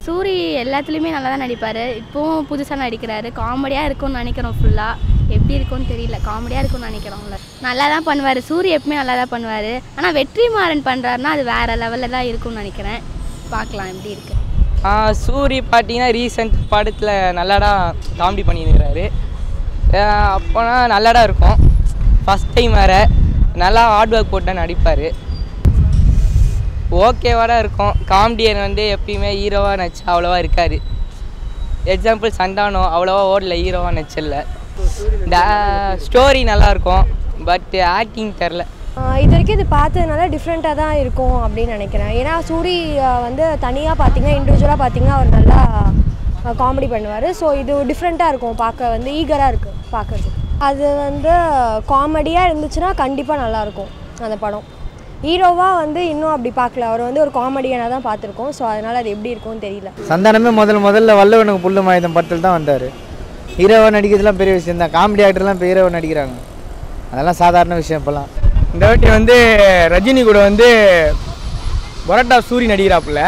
சூரி எல்லாத்துலேயுமே நல்லா தான் நடிப்பார் இப்போவும் புதுசாக நடிக்கிறாரு காமெடியாக இருக்கும்னு நினைக்கிறோம் ஃபுல்லாக எப்படி இருக்கும்னு தெரியல காமெடியாக இருக்கும்னு நினைக்கிறோம்ல நல்லா தான் பண்ணுவார் சூரி எப்பவுமே நல்லா தான் பண்ணுவார் ஆனால் வெற்றிமாறன் பண்ணுறாருன்னா அது வேறு லெவலில் தான் இருக்கும்னு நினைக்கிறேன் பார்க்கலாம் எப்படி இருக்கு ஆ, சூரி பார்த்தீங்கன்னா ரீசெண்ட் படத்தில் நல்லாடா காமெடி பண்ணியிருக்கிறாரு அப்போனா நல்லாடா இருக்கும் ஃபஸ்ட் டைம் வேறு நல்லா ஹார்ட் ஒர்க் போட்டு நடிப்பார் ஓகேவாடா இருக்கும் காமெடியன் வந்து எப்பயுமே ஹீரோவாக நடிச்சா அவ்வளோவா இருக்கார் எக்ஸாம்பிள் சந்தானம் அவ்வளோவா ஓடல ஹீரோவாக நடிச்சல ஸ்டோரி நல்லாயிருக்கும் பட் ஆக்டிங் தெரில ஆஹ் இது வரைக்கும் இது பார்த்ததுனால டிஃப்ரெண்ட்டாக தான் இருக்கும் அப்படின்னு நினைக்கிறேன் ஏன்னா சூரி ஆஹ் வந்து தனியாக பார்த்தீங்கன்னா இண்டிவிஜுவலாக பார்த்தீங்கன்னா அவர் நல்லா காமெடி பண்ணுவார் ஸோ இது டிஃப்ரெண்ட்டாக இருக்கும் பார்க்க வந்து ஈகராக இருக்குது பார்க்கறதுக்கு அது வந்து காமெடியாக இருந்துச்சுன்னா கண்டிப்பாக நல்லாயிருக்கும் அந்த படம் ஹீரோவாக வந்து இன்னும் அப்படி பார்க்கல அவர் வந்து ஒரு காமெடியனாக தான் பார்த்துருக்கோம் ஸோ அதனால் அது எப்படி இருக்கும்னு தெரியல சந்தானமே முதல் முதல்ல வல்லவனுக்கு புல்லு மாயுதம் படத்தில் தான் வந்தார் ஹீரோவாக நடிக்கிறதுலாம் பெரிய விஷயம் தான் காமெடி ஆக்டர்லாம் இப்போ ஹீரோவாக நடிக்கிறாங்க அதெல்லாம் சாதாரண விஷயம் இப்போலாம் இந்த வாட்டி வந்து ரஜினி கூட வந்து பரோட்டா சூரி நடிக்கிறாப்புல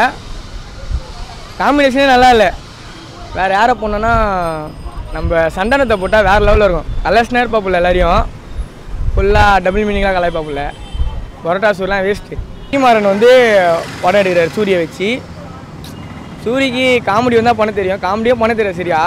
காம்பினேஷனே நல்லா இல்லை வேறு யாரை போனோன்னா நம்ம சந்தானத்தை போட்டால் வேறு லெவலில் இருக்கும் கலர்ஸ்னா இருப்பாப்புல எல்லாரையும் ஃபுல்லாக டபுள் மீனிங்காக கலாய்ப்பாப்புல பரோட்டா சூர்லாம் வேஸ்ட்டு சீமாறன் வந்து படம் எடுக்கிறார் சூரியை வச்சு சூரிக்கு காமெடி வந்தால் பண்ண தெரியும் காமெடியும் பண்ண தெரியும் சரியா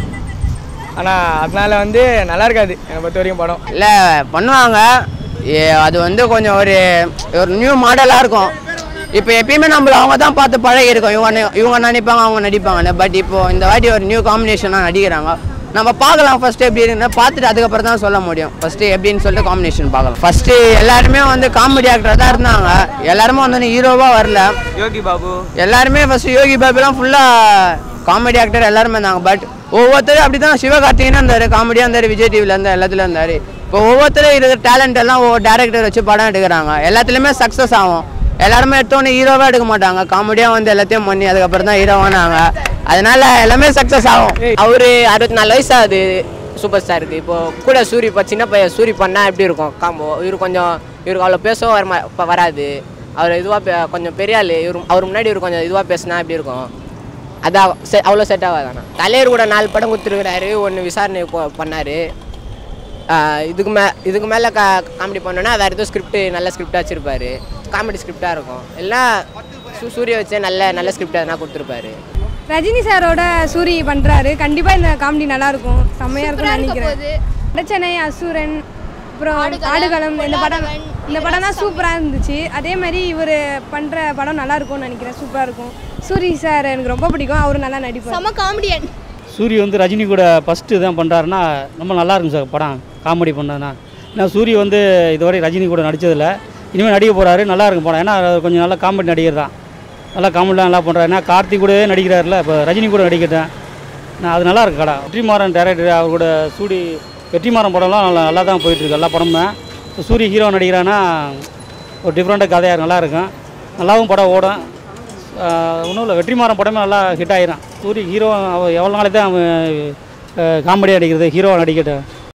ஆனால் அதனால வந்து நல்லா இருக்காது என்னை பொறுத்த வரைக்கும் படம் இல்லை பண்ணுவாங்க ஏ, அது வந்து கொஞ்சம் ஒரு ஒரு நியூ மாடலாக இருக்கும் இப்போ எப்பயுமே நம்மள அவங்க தான் பார்த்து பழகி இருக்கோம் இவங்க நி- இவங்க நினைப்பாங்க அவங்க நடிப்பாங்கன்னு பட் இப்போ இந்த வாட்டி ஒரு நியூ காம்பினேஷனாக நடிக்கிறாங்க நம்ம பார்க்கலாம் ஃபஸ்ட்டு எப்படி இருக்குன்னு பார்த்துட்டு அதுக்கப்புறம் தான் சொல்ல முடியும் ஃபஸ்ட்டு எப்படின்னு சொல்லிட்டு காம்பினேஷன் பார்க்கலாம் ஃபஸ்ட்டு எல்லாருமே வந்து காமெடி ஆக்டர் தான் இருந்தாங்க எல்லாருமே வந்து ஹீரோவாக வரல யோகி பாபு எல்லாருமே ஃபஸ்ட்டு யோகி பாபுலாம் ஃபுல்லாக காமெடி ஆக்டர் எல்லாருமே இருந்தாங்க பட் ஒவ்வொருத்தரும் அப்படி தான் சிவகார்த்திகேயனும் இருந்தார் காமெடியாக இருந்தார் விஜய் டிவியில் இருந்தார் எல்லாத்துலையும் இருந்தார் இப்போ ஒவ்வொருத்தரும் இருக்கிற டேலண்ட் எல்லாம் ஒவ்வொரு டேரக்டர் வச்சு படம் எடுக்கிறாங்க எல்லாத்துலேயுமே சக்ஸஸ் ஆகும் எல்லாருமே எடுத்தோன்னே ஹீரோவாக எடுக்க மாட்டாங்க காமெடியாக வந்து எல்லாத்தையும் பண்ணி அதுக்கப்புறம் தான் ஹீரோவானாங்க அதனால எல்லாமே சக்ஸஸ் ஆகும் அவரு அறுபத்தி நாலு வயசு ஆகுது சூப்பர் ஸ்டாருக்கு இப்போ கூட சூரி இப்போ சின்ன பையன் சூரி பண்ணால் எப்படி இருக்கும் காம்போ இவர் கொஞ்சம் இவருக்கு அவ்வளோ பேசவும் வர மா- இப்ப வராது அவர் இதுவாக கொஞ்சம் பெரிய ஆள் இவர் அவர் முன்னாடி இவர் கொஞ்சம் இதுவாக பேசினா எப்படி இருக்கும் அதான் செ அவ்வளோ செட் ஆகாதாண்ணா தலைவர் கூட நாலு படம் கொடுத்துருக்கிறாரு ஒன்று விசாரணை போ- பண்ணாரு ஆஹ் இதுக்கு மே இதுக்கு மேலே கா காமெடி பண்ணோன்னா வேறு ஏதோ ஸ்கிரிப்ட் நல்ல ஸ்கிரிப்டாக வச்சுருப்பாரு காமெடி ஸ்கிரிப்டாக இருக்கும் எல்லாம் சூ- சூரிய வச்சே நல்ல நல்ல ஸ்கிரிப்ட் எதனா கொடுத்துருப்பாரு ரஜினி சாரோட சூரி பண்ணுறாரு கண்டிப்பாக இந்த காமெடி நல்லாயிருக்கும் செம்மையாக இருக்கும்னு நினைக்கிறேன் பிரச்சனை அசுரன் அப்புறம் ஆடுகளம் இந்த படம் இந்த படம் தான் சூப்பராக இருந்துச்சு அதே மாதிரி இவர் பண்ணுற படம் நல்லா இருக்கும்னு நினைக்கிறேன் சூப்பராக இருக்கும் சூரி சார் எனக்கு ரொம்ப பிடிக்கும் அவரும் நல்லா நடிப்பார் செம காமெடியன் சூரி வந்து ரஜினி கூட ஃபஸ்ட்டு தான் பண்ணுறாருன்னா ரொம்ப நல்லா இருக்கும் சார் படம் காமெடி பண்ணதுன்னா ஏன்னா சூரி வந்து இதுவரை ரஜினி கூட நடித்ததில்ல இனிமேல் நடிக்க போகிறாரு நல்லா இருக்கும் படம் ஏன்னா அவர் கொஞ்சம் நல்லா காமெடி நடிகர் தான் நல்லா காமெடிலாம் நல்லா பண்ணுறாரு ஏன்னா கார்த்திக் கூடவே நடிக்கிறாருல இப்போ ரஜினி கூட நடிக்கிறேன் நான் அது நல்லா இருக்கு கடை வெற்றிமாறன் டேரக்டர் அவர் கூட சூடி வெற்றிமாறன் படம்லாம் நல்லா நல்லா தான் போயிட்டுருக்கு எல்லா படமும் இப்போ சூரி ஹீரோ நடிக்கிறான்னா ஒரு டிஃப்ரெண்ட்டாக கதையாக நல்லா இருக்கும் நல்லாவும் படம் ஓடும் ஒன்றும் இல்லை வெற்றிமாறன் படமே நல்லா ஹிட் ஆயிரும் சூரி ஹீரோ அவன் எவ்வளோ நாளைக்கு தான் அவன் காமெடியாக நடிக்கிறது ஹீரோவாக நடிக்கட்டும்